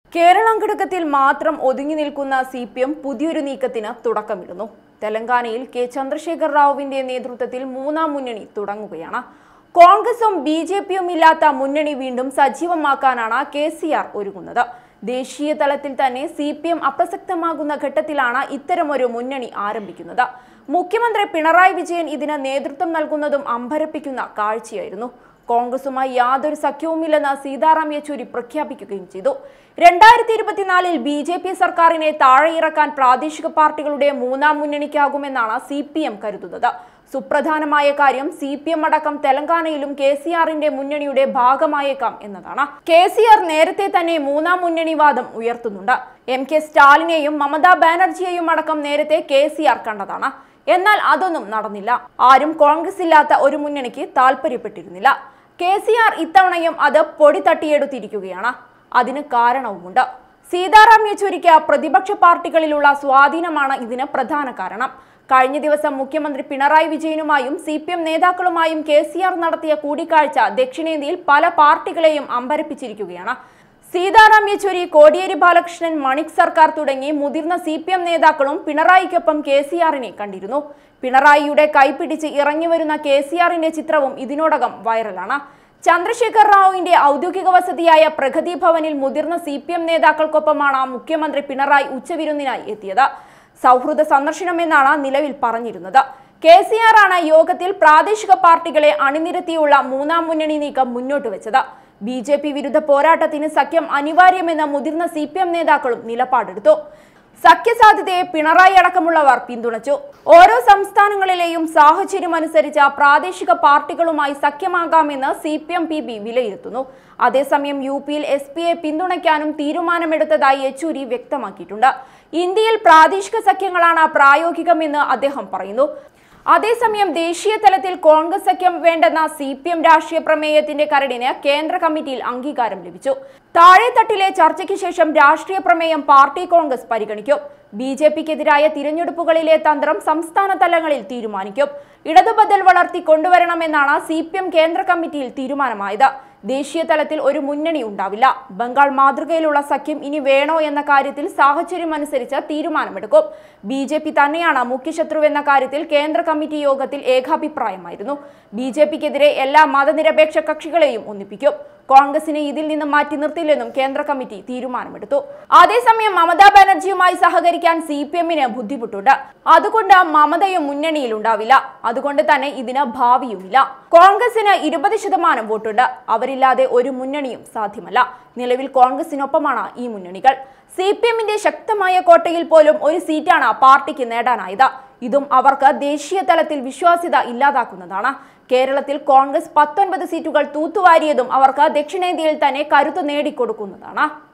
കേരളം ഘടകത്തിൽ മാത്രം ഒതുങ്ങി നിൽക്കുന്ന സി പി എം പുതിയൊരു നീക്കത്തിന് തുടക്കമിടുന്നു തെലങ്കാനയിൽ കെ ചന്ദ്രശേഖർ റാവുവിന്റെ നേതൃത്വത്തിൽ മൂന്നാം മുന്നണി തുടങ്ങുകയാണ് കോൺഗ്രസും ബി ജെ പിയും ഇല്ലാത്ത മുന്നണി വീണ്ടും സജീവമാക്കാനാണ് കെ സി ആർ ഒരുങ്ങുന്നത് ദേശീയ തലത്തിൽ തന്നെ സി പി എം അപ്രസക്തമാകുന്ന ഘട്ടത്തിലാണ് ഇത്തരമൊരു മുന്നണി ആരംഭിക്കുന്നത് മുഖ്യമന്ത്രി പിണറായി വിജയൻ ഇതിന് നേതൃത്വം നൽകുന്നതും അമ്പരപ്പിക്കുന്ന കാഴ്ചയായിരുന്നു കോൺഗ്രസുമായി യാതൊരു സഖ്യവുമില്ലെന്ന് സീതാറാം യെച്ചൂരി പ്രഖ്യാപിക്കുകയും ചെയ്തു രണ്ടായിരത്തി ഇരുപത്തിനാലിൽ ബി ജെ പി സർക്കാരിനെ താഴെയിറക്കാൻ പ്രാദേശിക പാർട്ടികളുടെ മൂന്നാം മുന്നണിക്കാകുമെന്നാണ് സി പി എം കരുതുന്നത് സുപ്രധാനമായ കാര്യം സി പി എം അടക്കം തെലങ്കാനയിലും കെ സി ആറിന്റെ മുന്നണിയുടെ ഭാഗമായേക്കാം എന്നതാണ് കെ സി ആർ നേരത്തെ തന്നെ മൂന്നാം മുന്നണി വാദം ഉയർത്തുന്നുണ്ട് എം കെ സ്റ്റാലിനെയും മമതാ ബാനർജിയെയും അടക്കം നേരത്തെ കെ സി ആർ കണ്ടതാണ് എന്നാൽ അതൊന്നും നടന്നില്ല ആരും കോൺഗ്രസ് ഇല്ലാത്ത ഒരു മുന്നണിക്ക് താല്പര്യപ്പെട്ടിരുന്നില്ല കെ സി ആർ ഇത്തവണയും അത് പൊടി തട്ടിയെടുത്തിരിക്കുകയാണ് അതിന് കാരണവുമുണ്ട് സീതാറാം യെച്ചൂരിക്ക് പ്രതിപക്ഷ പാർട്ടികളിലുള്ള സ്വാധീനമാണ് ഇതിന് പ്രധാന കാരണം കഴിഞ്ഞ ദിവസം മുഖ്യമന്ത്രി പിണറായി വിജയനുമായും സി പി എം നേതാക്കളുമായും കെ സി ആർ നടത്തിയ കൂടിക്കാഴ്ച ദക്ഷിണേന്ത്യയിൽ പല പാർട്ടികളെയും അമ്പരപ്പിച്ചിരിക്കുകയാണ് സീതാറാം യെച്ചൂരി കോടിയേരി ബാലകൃഷ്ണൻ മണിക് സർക്കാർ തുടങ്ങി മുതിർന്ന സി പി എം നേതാക്കളും പിണറായിക്കൊപ്പം കെ സി ആറിനെ കണ്ടിരുന്നു പിണറായിയുടെ കൈപിടിച്ച് ഇറങ്ങി വരുന്ന കെ സി ആറിന്റെ ചിത്രവും ഇതിനോടകം വൈറലാണ് ചന്ദ്രശേഖർ റാവുവിന്റെ ഔദ്യോഗിക വസതിയായ പ്രഗതി ഭവനിൽ മുതിർന്ന സി പി എം നേതാക്കൾക്കൊപ്പമാണ് മുഖ്യമന്ത്രി പിണറായി ഉച്ചവിരുന്നിനായി എത്തിയത് സൗഹൃദ സന്ദർശനമെന്നാണ് നിലവിൽ പറഞ്ഞിരുന്നത് കെ സി ആർ ആണ് യോഗത്തിൽ പ്രാദേശിക പാർട്ടികളെ അണിനിരത്തിയുള്ള മൂന്നാം മുന്നണി നീക്കം മുന്നോട്ട് വെച്ചത് ബി ജെ പി വിരുദ്ധ പോരാട്ടത്തിന് സഖ്യം അനിവാര്യമെന്ന മുതിർന്ന സി പി എം നേതാക്കളും നിലപാടെടുത്തു സഖ്യസാധ്യതയെ പിണറായി അടക്കമുള്ളവർ പിന്തുണച്ചു ഓരോ സംസ്ഥാനങ്ങളിലെയും സാഹചര്യം അനുസരിച്ച് പ്രാദേശിക പാർട്ടികളുമായി സഖ്യമാകാമെന്ന് C P M P B വിലയിരുത്തുന്നു അതേസമയം യു പിയിൽ എസ് പിയെ പിന്തുണയ്ക്കാനും തീരുമാനമെടുത്തതായി യെച്ചൂരി വ്യക്തമാക്കിയിട്ടുണ്ട് ഇന്ത്യയിൽ പ്രാദേശിക സഖ്യങ്ങളാണ് പ്രായോഗികമെന്ന് അദ്ദേഹം പറയുന്നു അതേസമയം ദേശീയ തലത്തിൽ കോൺഗ്രസ് സഖ്യം വേണ്ടെന്ന സി പി എം രാഷ്ട്രീയ പ്രമേയത്തിന്റെ കരടിന് കേന്ദ്ര കമ്മിറ്റിയിൽ അംഗീകാരം ലഭിച്ചു താഴെത്തട്ടിലെ ചർച്ചയ്ക്ക് ശേഷം രാഷ്ട്രീയ പ്രമേയം പാർട്ടി കോൺഗ്രസ് പരിഗണിക്കും ബി ജെ പിക്കെതിരായ തിരഞ്ഞെടുപ്പുകളിലെ തന്ത്രം സംസ്ഥാന തലങ്ങളിൽ തീരുമാനിക്കും ഇടതുബദൽ വളർത്തി കൊണ്ടുവരണമെന്നാണ് സി പി എം കേന്ദ്ര കമ്മിറ്റിയിൽ തീരുമാനമായത് ദേശീയ തലത്തിൽ ഒരു മുന്നണി ഉണ്ടാവില്ല ബംഗാൾ മാതൃകയിലുള്ള സഖ്യം ഇനി വേണോ എന്ന കാര്യത്തിൽ സാഹചര്യം അനുസരിച്ച് തീരുമാനമെടുക്കും ബി ജെ പി തന്നെയാണ് മുഖ്യശത്രുവെന്ന കാര്യത്തിൽ കേന്ദ്ര കമ്മിറ്റി യോഗത്തിൽ ഏകാഭിപ്രായമായിരുന്നു ബി ജെ പിക്കെതിരെ എല്ലാ മതനിരപേക്ഷ കക്ഷികളെയും ഒന്നിപ്പിക്കും കോൺഗ്രസിനെ ഇതിൽ നിന്ന് മാറ്റി നിർത്തില്ലെന്നും കേന്ദ്ര കമ്മിറ്റി തീരുമാനമെടുത്തു അതേസമയം മമതാ ബാനർജിയുമായി സഹകരിക്കാൻ സി പി എമ്മിന് ബുദ്ധിമുട്ടുണ്ട് അതുകൊണ്ട് മമതയും മുന്നണിയിൽ ഉണ്ടാവില്ല അതുകൊണ്ട് തന്നെ ഇതിന് ഭാവിയുമില്ല കോൺഗ്രസിന് ഇരുപത് ശതമാനം വോട്ടുണ്ട് അവരില്ലാതെ ഒരു മുന്നണിയും സാധ്യമല്ല നിലവിൽ കോൺഗ്രസിനൊപ്പമാണ് ഈ മുന്നണികൾ സി പി എമ്മിന്റെ ശക്തമായ കോട്ടയിൽ പോലും ഒരു സീറ്റാണ് പാർട്ടിക്ക് നേടാനായത് ഇതും അവർക്ക് ദേശീയ തലത്തിൽ വിശ്വാസ്യത ഇല്ലാതാക്കുന്നതാണ് കേരളത്തിൽ കോൺഗ്രസ് പത്തൊൻപത് സീറ്റുകൾ തൂത്തുവാരിയതും അവർക്ക് ദക്ഷിണേന്ത്യയിൽ തന്നെ കരുത്തു നേടിക്കൊടുക്കുന്നതാണ്